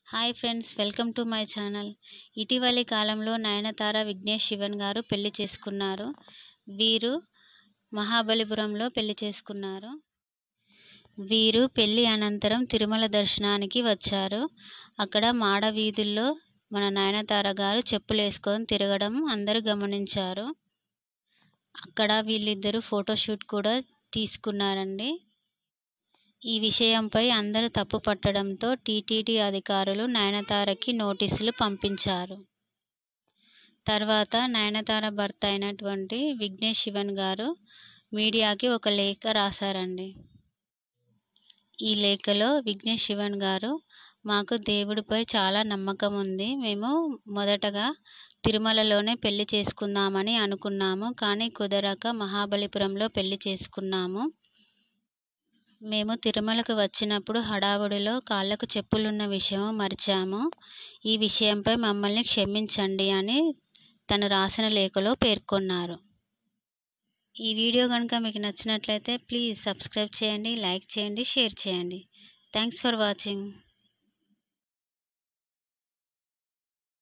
hi friends welcome to my channel ఇటీవలి కాలంలో నయనతార విఘ్నేష్ శివన్ గారు పెళ్లి చేసుకున్నారు వీరు మహాబలిపురంలో పెళ్లి చేసుకున్నారు వీరు పెళ్లి అనంతరం తిరుమల దర్శనానికి వచ్చారు అక్కడ మాడ వీధుల్లో మన నయనతార గారు చెప్పులు వేసుకొని తిరగడం అందరూ గమనించారు అక్కడ వీళ్ళిద్దరూ ఫోటోషూట్ కూడా తీసుకున్నారండి ఈ విషయంపై అందరూ తప్పు పట్టడంతో టీటీడీ అధికారులు నయనతారకి నోటీసులు పంపించారు తర్వాత నయనతార భర్త అయినటువంటి విఘ్నేష్ శివన్ గారు మీడియాకి ఒక లేఖ రాశారండి ఈ లేఖలో విఘ్నేష్ శివన్ గారు మాకు దేవుడిపై చాలా నమ్మకం ఉంది మేము మొదటగా తిరుమలలోనే పెళ్లి చేసుకుందామని అనుకున్నాము కానీ కుదరక మహాబలిపురంలో పెళ్లి చేసుకున్నాము మేము తిరుమలకు వచ్చినప్పుడు హడావుడిలో కాళ్ళకు చెప్పులున్న విషయం మరిచాము ఈ విషయంపై మమ్మల్ని క్షమించండి అని తను రాసిన లేఖలో పేర్కొన్నారు ఈ వీడియో కనుక మీకు నచ్చినట్లయితే ప్లీజ్ సబ్స్క్రైబ్ చేయండి లైక్ చేయండి షేర్ చేయండి థ్యాంక్స్ ఫర్ వాచింగ్